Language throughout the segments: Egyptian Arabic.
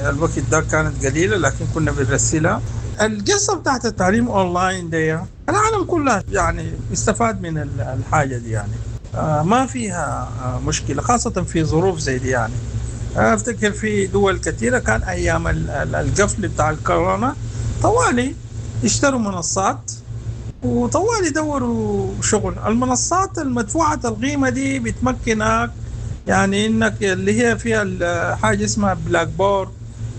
الوقت ده كانت قليله لكن كنا بنرسلها القصه بتاعت التعليم اونلاين دي العالم كله يعني استفاد من الحاجه دي يعني آه ما فيها آه مشكله خاصه في ظروف زي دي يعني افتكر في دول كثيره كان ايام القفل بتاع الكورونا طوالي اشتروا منصات وطوالي دوروا شغل المنصات المدفوعة القيمة دي بتمكنك يعني انك اللي هي فيها حاجة اسمها بلاك بورد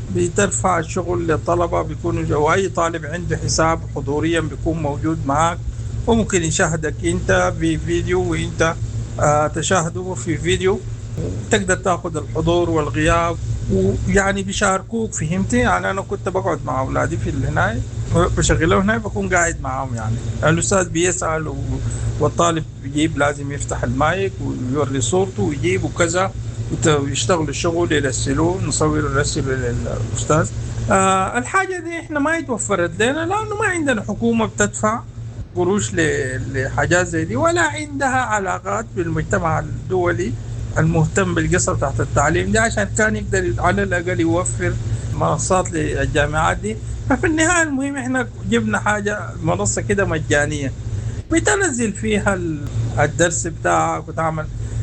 بترفع الشغل للطلبة بيكونوا واي طالب عنده حساب حضوريا بيكون موجود معك وممكن يشاهدك انت في فيديو وانت آه تشاهده في فيديو تقدر تاخذ الحضور والغياب ويعني بيشاركوك فهمتي يعني انا كنت بقعد مع اولادي في هناك بشغله هناك بكون قاعد معاهم يعني الاستاذ بيسال والطالب بيجيب لازم يفتح المايك ويوري صورته ويجيب وكذا ويشتغلوا الشغل يرسلوه نصور نرسله للاستاذ آه الحاجه دي احنا ما يتوفرت لنا لانه ما عندنا حكومه بتدفع قروش لحاجات زي دي ولا عندها علاقات بالمجتمع الدولي المهتم بالقصة بتاعت التعليم دي عشان كان يقدر على الأقل يوفر منصات للجامعات دي ففي النهاية المهم احنا جبنا حاجة منصة كده مجانية بتنزل فيها الدرس بتاعك وتعمل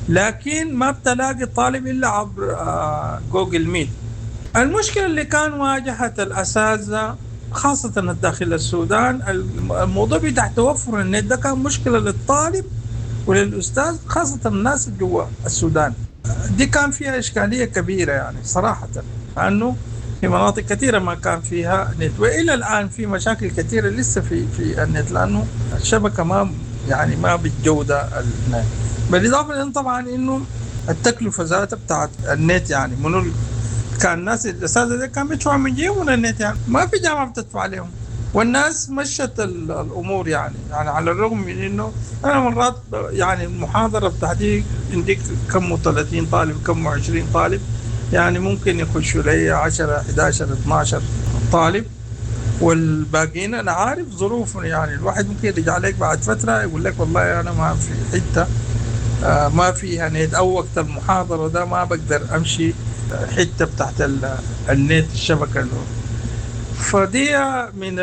لكن ما بتلاقي الطالب إلا عبر جوجل ميت المشكلة اللي كان واجهت الأساتذة خاصة داخل السودان الموضوع بتاع توفر النت ده كان مشكلة للطالب وللاستاذ خاصه الناس اللي جوا السودان دي كان فيها اشكاليه كبيره يعني صراحه لانه في مناطق كثيره ما كان فيها نت والى الان في مشاكل كثيره لسه في في النت لانه الشبكه ما يعني ما بالجوده النت بالاضافه لان طبعا انه التكلفه ذاتها بتاعت النت يعني منو كان الناس الاساتذه دي كان بيدفعوا من جيبهم النت يعني ما في جامعه بتدفع عليهم والناس مشت الامور يعني يعني على الرغم من انه انا مرات يعني المحاضره بتاعتي عندك كم 30 طالب كم 20 طالب يعني ممكن يخشوا لي 10 11 12 طالب والباقيين انا عارف ظروفهم يعني الواحد ممكن يرجع لك بعد فتره يقول لك والله انا ما في حته آه ما فيها نت او وقت المحاضره ده ما بقدر امشي حته بتاعت النت الشبكه فدي من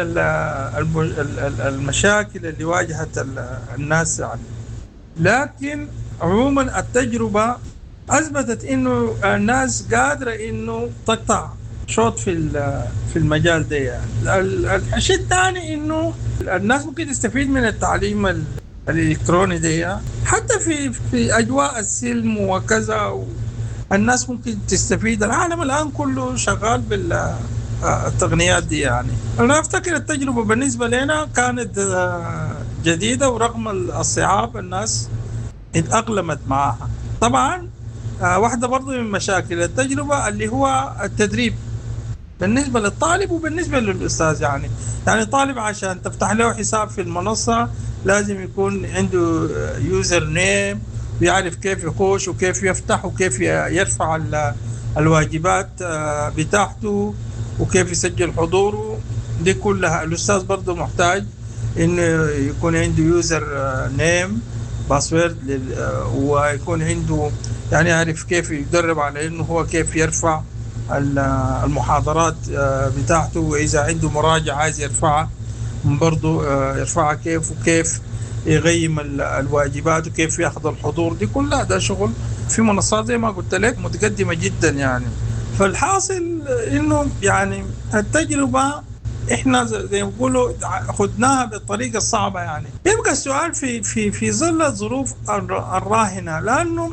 المشاكل اللي واجهت الناس يعني لكن عموما التجربة أثبتت إنه الناس قادرة إنه تقطع شوط في في المجال ده يعني الشيء الثاني إنه الناس ممكن تستفيد من التعليم الإلكتروني ده حتى في في أجواء السلم وكذا الناس ممكن تستفيد العالم الآن كله شغال بال التقنيات دي يعني انا افتكر التجربه بالنسبه لنا كانت جديده ورغم الصعاب الناس اتاقلمت معها طبعا واحده برضو من مشاكل التجربه اللي هو التدريب بالنسبه للطالب وبالنسبه للاستاذ يعني يعني طالب عشان تفتح له حساب في المنصه لازم يكون عنده يوزر نيم ويعرف كيف يخش وكيف يفتح وكيف يرفع الواجبات بتاعته وكيف يسجل حضوره دي كلها الاستاذ برضه محتاج انه يكون عنده يوزر نيم باسورد ويكون عنده يعني يعرف كيف يدرب على انه هو كيف يرفع المحاضرات بتاعته واذا عنده مراجعه عايز يرفعها برضه يرفعها كيف وكيف يقيم الواجبات وكيف ياخذ الحضور دي كلها ده شغل في منصات زي ما قلت لك متقدمه جدا يعني فالحاصل انه يعني التجربه احنا زي ما بيقولوا خدناها بالطريقه الصعبه يعني يبقى السؤال في في في ظل الظروف الراهنه لانه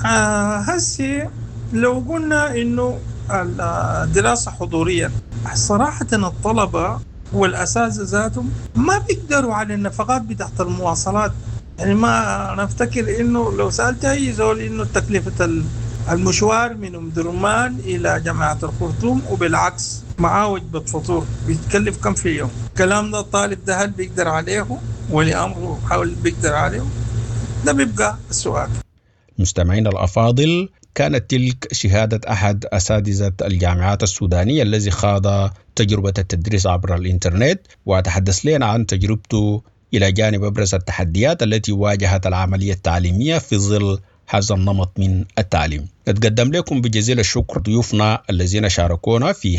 هسي لو قلنا انه الدراسه حضوريا صراحه الطلبه والاساتذه ذاتهم ما بيقدروا على النفقات بتاعت المواصلات يعني ما انا افتكر انه لو سالت اي زول انه تكلفه المشوار من ام درمان الى جامعه الخرطوم وبالعكس معاه وجبه فطور بيتكلف كم في اليوم الكلام ده الطالب ده هل بيقدر عليه ولي امره حاول بيقدر عليه ده بيبقى السؤال مستمعينا الافاضل كانت تلك شهادة أحد أساتذة الجامعات السودانية الذي خاض تجربة التدريس عبر الإنترنت وتحدث لنا عن تجربته إلى جانب أبرز التحديات التي واجهت العملية التعليمية في ظل هذا النمط من التعليم نتقدم لكم بجزيل الشكر ضيوفنا الذين شاركونا في